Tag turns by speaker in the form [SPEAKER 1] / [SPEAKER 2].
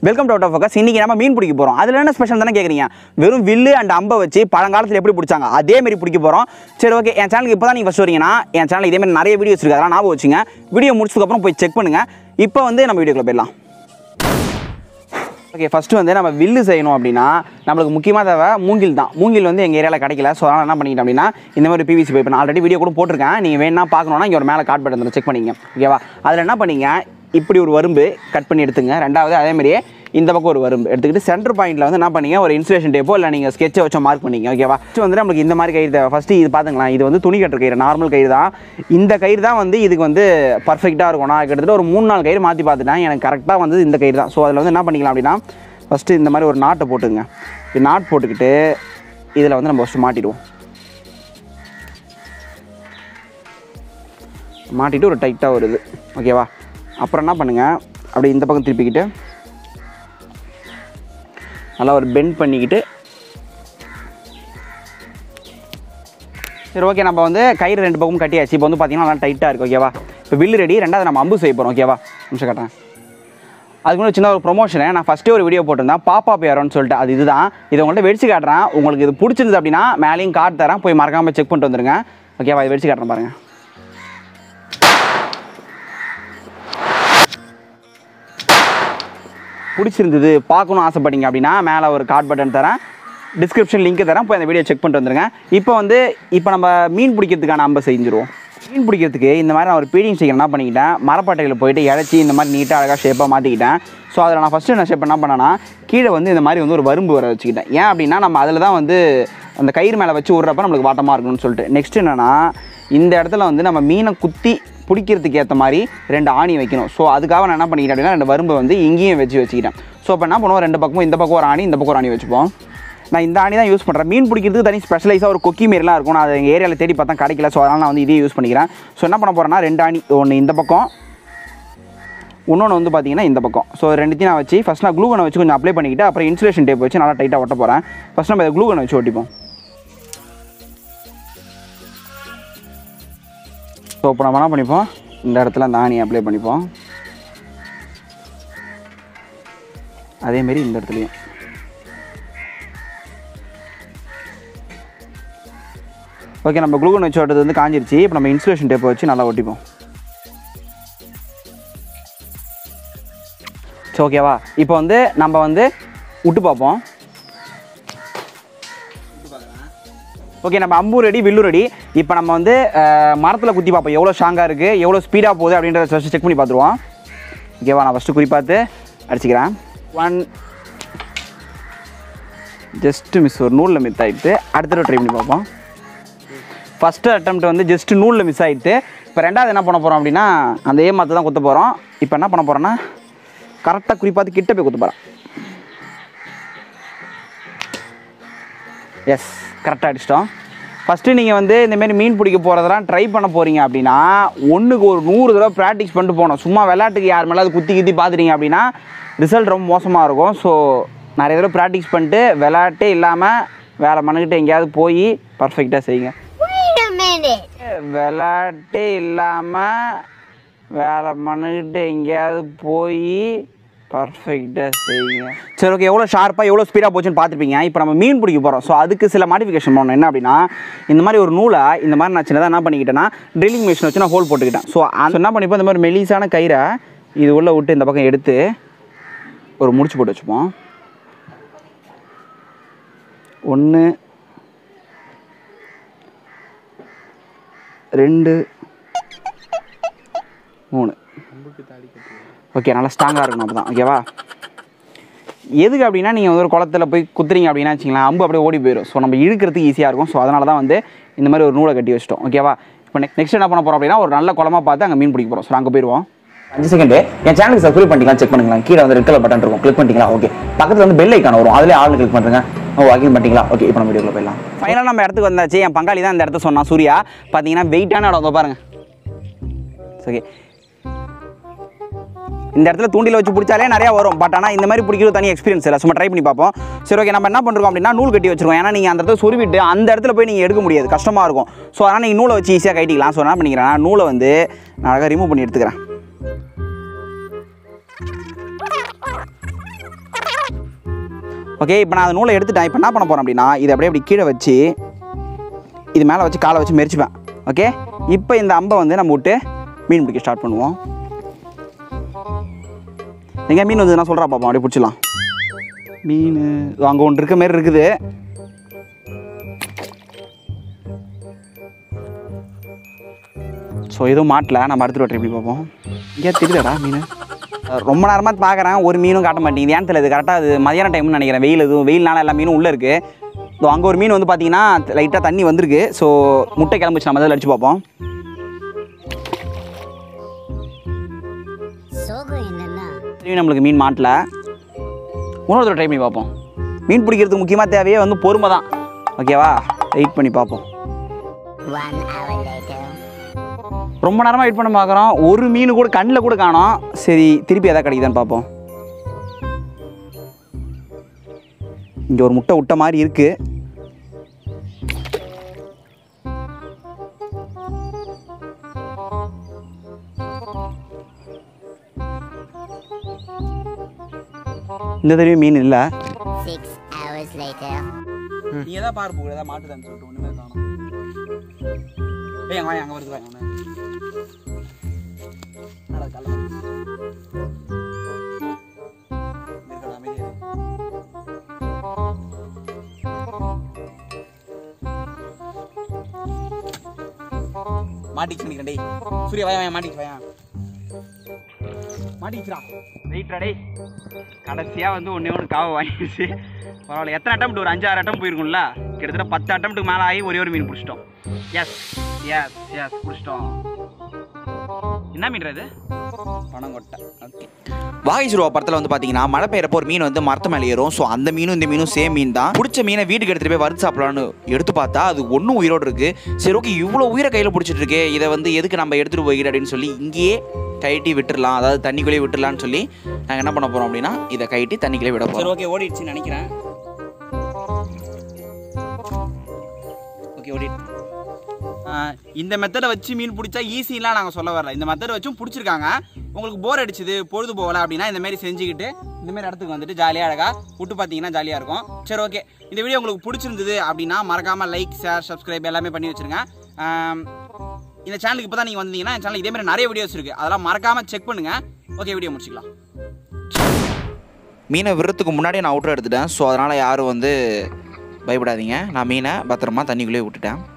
[SPEAKER 1] Welcome to Out of Focus இன்றைக்கி நம்ம மீன் பிடிக்க போகிறோம் அதில் என்ன ஸ்பெஷல் தானே கேட்குறீங்க வெறும் வில்லு அண்ட் அம்பை வச்சு பழங்காலத்தில் எப்படி பிடிச்சாங்க அதே மாதிரி பிடிக்க போகிறோம் சரி ஓகே என் சேனலுக்கு இப்போ தான் நீங்கள் ஃபஸ்ட் வரீங்கன்னா என் சேனல் இதே மாதிரி நிறைய வீடியோஸ் இருக்குது அதெல்லாம் ஞாபகம் வச்சுங்க வீடியோ முடிச்சதுக்கப்புறம் போய் செக் பண்ணுங்கள் இப்போ வந்து நம்ம வீடியோக்குள்ள போயிடலாம் ஓகே ஃபஸ்ட்டு வந்து நம்ம வில்லு செய்யணும் அப்படின்னா நம்மளுக்கு முக்கியமாக தேவை மூங்கில் தான் மூங்கில் வந்து எங்கள் ஏரியாவில் கிடைக்கல ஸோ அதனால் என்ன பண்ணிக்கிட்டேன் அப்படின்னா இந்த மாதிரி பிவிசி பைப் நான் ஆல்ரெடி வீடியோ கூட போட்டிருக்கேன் நீங்கள் வேணா பார்க்கணுன்னா இங்கே ஒரு மேலே காட் பட்டன் செக் பண்ணிங்க ஓகேவா அதில் என்ன பண்ணீங்க இப்படி ஒரு வரும்பு கட் பண்ணி எடுத்துங்க ரெண்டாவது அதே மாதிரியே இந்த பக்கம் ஒரு வரும்பு எடுத்துக்கிட்டு சென்டர் பாயிண்ட்டில் வந்து என்ன பண்ணீங்க ஒரு இன்சுலேஷன் டேப்போ இல்லை நீங்கள் ஸ்கெட்சை வச்சு மார்க் பண்ணிங்க ஓகேவா ஃபஸ்ட்டு வந்து நம்மளுக்கு இந்த மாதிரி கயிறு தேவை ஃபஸ்ட்டு இது பார்த்துங்களா இது வந்து துணி கட்டுற கயிறு நார்மல் கயிறு தான் இந்த கயிறு தான் வந்து இதுக்கு வந்து பர்ஃபெக்டாக இருக்கும் நான் கிட்டத்தட்ட ஒரு மூணு நாலு கயிறு மாற்றி பார்த்துட்டேன் எனக்கு கரெக்டாக வந்து இந்த கயிறு தான் ஸோ அதில் வந்து என்ன பண்ணிக்கலாம் அப்படின்னா ஃபஸ்ட்டு இந்த மாதிரி ஒரு நாட்டை போட்டுங்க இது நாட் போட்டுக்கிட்டு இதில் வந்து நம்ம ஃபஸ்ட்டு மாட்டிடுவோம் மாட்டிட்டு ஒரு டைட்டாக வருது ஓகேவா அப்புறம் என்ன பண்ணுங்கள் அப்படியே இந்த பக்கம் திருப்பிக்கிட்டு நல்லா ஒரு பெண்ட் பண்ணிக்கிட்டு சரி ஓகே நம்ம வந்து கயிறு ரெண்டு பக்கமும் கட்டியாச்சு இப்போ வந்து பார்த்தீங்கன்னா நல்லா டைட்டாக இருக்குது ஓகேவா இப்போ வில்லு ரெடி ரெண்டாவது நம்ம அம்பு செய்ய போகிறோம் ஓகேவா நிமிஷம் கட்டுறேன் அதுக்கு முன்னாடி சின்ன ஒரு ப்ரொமோஷனு நான் ஃபஸ்ட்டே ஒரு வீடியோ போட்டிருந்தேன் பாப்பா பேரோன்னு சொல்லிட்டு அது இதுதான் இதை உங்கள்கிட்ட வெடிச்சு காட்டுறேன் உங்களுக்கு இது பிடிச்சிருந்தது அப்படின்னா மேலேயும் கார்டு தரேன் போய் மறக்காமல் செக் பண்ணிட்டு வந்துருங்க ஓகேவா இது வெடிச்சு காட்டுறேன் பாருங்கள் பிடிச்சிருந்தது பார்க்கணும் ஆசைப்பட்டீங்க அப்படின்னா மேலே ஒரு கார்ட் பட்டன் தரேன் டிஸ்கிரிப்ஷன் லிங்க் தரேன் போய் அந்த வீடியோ செக் பண்ணிட்டு வந்துருங்க இப்போ வந்து இப்போ நம்ம மீன் பிடிக்கிறதுக்கான அம்பை செஞ்சுருவோம் மீன் பிடிக்கிறதுக்கு இந்த மாதிரி நான் ஒரு பீடிங் செய்ய என்ன பண்ணிக்கிட்டேன் மரப்பட்டையில் போயிட்டு இறச்சி இந்த மாதிரி நீட்டாக அழகாக ஷேப்பாக மாற்றிக்கிட்டேன் ஸோ அதில் நான் ஃபஸ்ட்டு என்ன ஷேப் என்ன பண்ணேன்னா கீழே வந்து இந்த மாதிரி வந்து ஒரு வரும்பு வர வச்சுக்கிட்டேன் ஏன் அப்படின்னா நம்ம அதில் தான் வந்து அந்த கயிறு மேலே வச்சு விட்றப்ப நம்மளுக்கு வாட்டமாக இருக்கணும்னு சொல்லிட்டு நெக்ஸ்ட் என்னென்னா இந்த இடத்துல வந்து நம்ம மீனை குத்தி பிடிக்கிறதுக்கு ஏற்ற மாதிரி ரெண்டு ஆணி வைக்கணும் ஸோ அதுக்காக நான் என்ன பண்ணிக்கிட்டேன் அப்படின்னா ரெண்டு வரும்பை வந்து இங்கேயும் வச்சு வச்சுக்கிட்டேன் ஸோ இப்போ என்ன பண்ணுவோம் ரெண்டு பக்கமும் இந்த பக்கம் ஒரு ஆணி இந்த பக்கம் ஒரு ஆணி வச்சுப்போம் நான் இந்த ஆணி தான் யூஸ் பண்ணுறேன் மீன் பிடிக்கிறதுக்கு தனி ஸ்பெஷலைஸாக ஒரு கொக்கி மாரிலாம் இருக்கும் நான் அதை எங்கள் ஏரியாவில் தேடி பார்த்தா கிடைக்கல ஸோ அதனால் நான் வந்து இதே யூஸ் பண்ணிக்கிறேன் ஸோ என்ன பண்ண போகிறேன்னா ரெண்டு ஆணி ஒன்று இந்த பக்கம் இன்னொன்று வந்து பார்த்தீங்கன்னா இந்த பக்கம் ஸோ ரெண்டுத்தையும் நான் வச்சு ஃபஸ்ட் நான் க்ளூகனை வச்சு கொஞ்சம் அப்ளை பண்ணிக்கிட்டு அப்புறம் இன்சுலேஷன் டேப் வச்சு நல்லா டைட்டாக ஒட்ட போகிறேன் ஃபஸ்ட் நம்ம க்ளூகனை வச்சு ஒட்டிப்போம் ஸோ இப்போ நம்ம என்ன பண்ணிப்போம் இந்த இடத்துல அந்த ஆணி அப்ளை பண்ணிப்போம் அதேமாரி இந்த இடத்துலையும் ஓகே நம்ம குளுகன் வச்சு ஓட்டது வந்து காஞ்சிருச்சு இப்போ நம்ம இன்சுலேஷன் டேப்பை வச்சு நல்லா ஒட்டிப்போம் சரி ஓகேவா இப்போ வந்து நம்ம வந்து விட்டு பார்ப்போம் ஓகே நம்ம அம்பு ரெடி வில்லு ரெடி இப்போ நம்ம வந்து மரத்தில் குத்தி பார்ப்போம் எவ்வளோ ஸ்ட்ராங்காக இருக்குது எவ்வளோ ஸ்பீடாக போகுது அப்படின்றத ஃபஸ்ட்டு செக் பண்ணி பார்த்துருவோம் ஓகேவா நான் ஃபஸ்ட்டு குறி பார்த்து அடிச்சுக்கிறேன் ஒன் ஜஸ்ட்டு மிஸ் ஒரு நூலில் மிஸ் ஆகிட்டு அடுத்த தடவை ட்ரை பண்ணி பார்ப்போம் ஃபஸ்ட்டு அட்டம்ப்ட் வந்து ஜஸ்ட் நூலில் மிஸ் ஆகிட்டு இப்போ ரெண்டாவது என்ன பண்ண போகிறோம் அப்படின்னா அந்த ஏ மாற்ற தான் குத்த போகிறோம் இப்போ என்ன பண்ண போகிறோன்னா கரெக்டாக குறிப்பாத்து கிட்ட போய் குத்த போகிறேன் எஸ் கரெக்டாக அடிச்சிட்டோம் ஃபஸ்ட்டு நீங்கள் வந்து இந்தமாரி மீன் பிடிக்க போகிறதெல்லாம் ட்ரை பண்ண போகிறீங்க அப்படின்னா ஒன்றுக்கு ஒரு நூறு தடவை ப்ராக்டிஸ் பண்ணிட்டு போகணும் சும்மா விளையாட்டுக்கு யார் மேலே அது குத்தி குத்தி பார்த்துட்டீங்க அப்படின்னா ரிசல்ட் ரொம்ப மோசமாக இருக்கும் ஸோ நிறைய தடவை ப்ராக்டிஸ் பண்ணிட்டு விளையாட்டே இல்லாமல் வேலை மண்ணுக்கிட்ட எங்கேயாவது போய் பர்ஃபெக்டாக செய்யுங்க
[SPEAKER 2] Wait a minute.
[SPEAKER 1] விளையாட்டே இல்லாமல் வேலை பண்ணிக்கிட்டு எங்கேயாவது போய் பர்ஃபெக்டாக செய்யுங்க சரி ஓகே எவ்வளோ ஷார்ப்பாக எவ்வளோ ஸ்பீடாக போச்சுன்னு பார்த்துருப்பீங்க இப்போ நம்ம மீன் பிடிக்க போகிறோம் ஸோ அதுக்கு சில மாடிஃபிகேஷன் பண்ணணும் என்ன அப்படின்னா இந்த மாதிரி ஒரு நூலை இந்த மாதிரி நான் சின்னதாக என்ன பண்ணிக்கிட்டேன்னா ட்ரில்லிங் மிஷின் வச்சு நான் ஹோல் போட்டுக்கிட்டேன் ஸோ அது என்ன பண்ணிப்போம் இந்த மாதிரி மெலிசான கயிறை இது உள்ளே விட்டு இந்த பக்கம் எடுத்து ஒரு முடிச்சு போட்டு வச்சுப்போம் ஒன்று ரெண்டு மூணு ஓகே நல்லா ஸ்ட்ராங்காக இருக்கணும் அப்போ தான் ஓகேவா எதுக்கு அப்படின்னா நீங்கள் வந்து ஒரு குளத்துல போய் குத்துறீங்க அப்படின்னா வச்சிங்களேன் அம்பு அப்படியே ஓடி போயிடும் ஸோ நம்ம இழுக்கிறதுக்கு ஈஸியாக இருக்கும் ஸோ அதனால தான் வந்து இந்த மாதிரி ஒரு நூலை கட்டி வச்சிட்டோம் ஓகேவா இப்போ நெக்ஸ்ட் நெக்ஸ்ட் என்ன பண்ண போகிறோம் அப்படின்னா ஒரு நல்ல குளமா பார்த்து அங்கே மீன் பிடிக்க போகிறோம் ஸோ அங்கே போயிடுவோம் அஞ்சு செகண்ட் என் சேனலுக்கு சப்ஸ்கிரைப் பண்ணிக்கலாம் செக் பண்ணுங்களா கீழே வந்து ரெட் கலர் பட்டன் இருக்கும் கிளிக் பண்ணிட்டீங்களா ஓகே பக்கத்தில் வந்து பெல் ஐக்கான வரும் அதிலே ஆள் கிளிக் பண்ணுறேங்க ஓ வாக்கிங் பண்ணிட்டீங்களா ஓகே இப்போ நம்ம வீடியோவில் போயிடலாம் ஃபைனலாக நம்ம இடத்துக்கு வந்தாச்சு என் பங்காளி தான் இந்த இடத்த சொன்னான் சூர்யா பார்த்தீங்கன்னா வெயிட்டான இடம் வந்து பாருங்க ஓகே இந்த இடத்துல தூண்டில வச்சு பிடிச்சாலே நிறையா வரும் பட் ஆனால் இந்த மாதிரி பிடிக்கிறது தனி எக்ஸ்பீரியன்ஸ் இல்லை சும்மா ட்ரை பண்ணி பார்ப்போம் சரி ஓகே நம்ம என்ன பண்ணுறோம் அப்படின்னா நூல் கட்டி வச்சிருக்கோம் ஏன்னா நீங்கள் அந்த இடத்துல சொருவிட்டு அந்த இடத்துல போய் நீங்கள் எடுக்க முடியாது கஷ்டமாக இருக்கும் ஸோ அதனால் நீங்கள் நூலை வச்சு ஈஸியாக கட்டிக்கலாம் ஸோ என்ன பண்ணிக்கிறேன் நூலை வந்து நான் அழகாக ரிமூவ் பண்ணி எடுத்துக்கிறேன் ஓகே இப்போ நான் அந்த நூலை எடுத்துட்டேன் இப்போ என்ன பண்ண போகிறேன் அப்படின்னா இதை அப்படியே இப்படி கீழே வச்சு இது மேலே வச்சு காலை வச்சு மெரிச்சுப்பேன் ஓகே இப்போ இந்த அம்பை வந்து நம்ம விட்டு மீன் பிடிக்க ஸ்டார்ட் பண்ணுவோம் எங்கே மீன் வந்து நான் சொல்கிறா பாப்போம் அப்படியே பிடிச்சிடலாம் மீன் அங்கே ஒன்று இருக்க மாதிரி இருக்குது ஸோ எதுவும் மாட்டல நம்ம அடுத்த வாட்டி எப்படி பார்ப்போம் இங்கே தெரியுதாடா மீன் அஹ் ரொம்ப நேரமாக பார்க்குறேன் ஒரு மீனும் காட்ட மாட்டேங்குது ஏன் தெரியல இது கரெக்டாக அது மதியான டைம்னு நினைக்கிறேன் வெயில் எதுவும் வெயில்னால எல்லா மீனும் உள்ளே இருக்குது ஸோ அங்கே ஒரு மீன் வந்து பார்த்தீங்கன்னா லைட்டாக தண்ணி வந்திருக்கு ஸோ முட்டை கிளம்பிச்சு நம்ம அதில் அடிச்சு பார்ப்போம்
[SPEAKER 2] சோகம் என்னன்னா
[SPEAKER 1] திரும்பி நம்மளுக்கு மீன் மாட்டல இன்னொரு தடவை ட்ரை பண்ணி பார்ப்போம் மீன் பிடிக்கிறதுக்கு முக்கியமாக தேவையே வந்து பொறுமை தான் ஓகேவா வெயிட் பண்ணி பார்ப்போம்
[SPEAKER 2] one hour later
[SPEAKER 1] ரொம்ப நேரமாக வெயிட் பண்ண பார்க்குறோம் ஒரு மீன் கூட கண்ணில் கூட காணோம் சரி திருப்பி எதாவது கிடைக்குதான்னு பார்ப்போம் இங்கே ஒரு முட்டை விட்ட மாதிரி இருக்கு இந்த தடவை மீன் இல்லை
[SPEAKER 2] six hours later
[SPEAKER 1] நீ எதாவது பாரு போகுது எதாவது மாட்டுதான்னு சொல்லிட்டு ஒன்றுமே காணும் ஏய் அங்கே வாங்க அங்கே வருது வாங்க ஒன்று என்னடா இது கல்ல வருது? இருக்கடா, அமைதியா இரு. மாட்டிச்சு நினைக்கிறேன் டேய் சூர்யா வாயா வாயா மாட்டிச்சு வாயா மாட்டிச்சுடா வெயிட்ரா டேய் கடைசியாக வந்து ஒன்றே ஒன்று காவை வாங்கிடுச்சு பரவாயில்ல எத்தனை அட்டம் ஒரு அஞ்சு ஆறு அட்டம் போயிருக்கும்ல கிட்டத்தட்ட பத்து அட்டம்ட்டுக்கு மேலே ஆகி ஒரே ஒரு மீன் பிடிச்சிட்டோம் எஸ் எஸ் எஸ் பிடிச்சிட்டோம் என்ன மீன் இது பனங்கொட்டை ஓகே வாகேஸ்வரா படத்தில் வந்து பார்த்தீங்கன்னா மழை பெய்யறப்போ ஒரு மீன் வந்து மரத்து மேலே ஏறும் ஸோ அந்த மீனும் இந்த மீனும் சேம் மீன் தான் பிடிச்ச மீனை வீட்டுக்கு எடுத்துகிட்டு போய் வறுத்து சாப்பிடலான்னு எடுத்து பார்த்தா அது ஒன்றும் உயிரோடு இருக்கு சரி ஓகே இவ்வளோ உயிரை கையில் பிடிச்சிட்டு இருக்கே இதை வந்து எதுக்கு நம்ம எடுத்துகிட்டு போய்கிட்டு அப்படின்னு சொல்லி இங்கேயே கைட்டி விட்டுறலாம் அதாவது தண்ணிக்குள்ளேயே விட்டுறலாம்னு சொல்லி நாங்கள் என்ன பண்ண போகிறோம் அப்படின்னா இதை கைட்டி தண்ணிக்குள்ளே விட போகிறோம் ஓகே ஓடிடுச்சுன்னு நினைக்கிறேன் ஓகே ஓடிட்டு இந்த மெத்தடை வச்சு மீன் பிடிச்சா ஈஸிலாம் நாங்கள் சொல்ல வரல இந்த மெத்தடை வச்சும் பிடிச்சிருக்காங்க உங்களுக்கு போர் அடிச்சுது பொழுது போகல அப்படின்னா இந்த மாதிரி செஞ்சுக்கிட்டு இந்த மாதிரி இடத்துக்கு வந்துட்டு ஜாலியாக அழகாக விட்டு பார்த்தீங்கன்னா ஜாலியாக இருக்கும் சரி ஓகே இந்த வீடியோ உங்களுக்கு பிடிச்சிருந்தது அப்படின்னா மறக்காமல் லைக் ஷேர் சப்ஸ்கிரைப் எல்லாமே பண்ணி வச்சுருங்க ஆம், இந்த சேனலுக்கு இப்போ தான் நீங்கள் வந்தீங்கன்னா இந்த சேனல் இதே மாதிரி நிறைய வீடியோஸ் இருக்குது அதெல்லாம் மறக்காமல் செக் பண்ணுங்கள் ஓகே வீடியோ முடிச்சிக்கலாம் மீனை விடுறதுக்கு முன்னாடி நான் அவுட்ரு எடுத்துட்டேன் ஸோ அதனால் யாரும் வந்து பயப்படாதீங்க நான் மீனை பத்திரமா தண்ணிக்குள்ளேயே விட்டுட்டேன்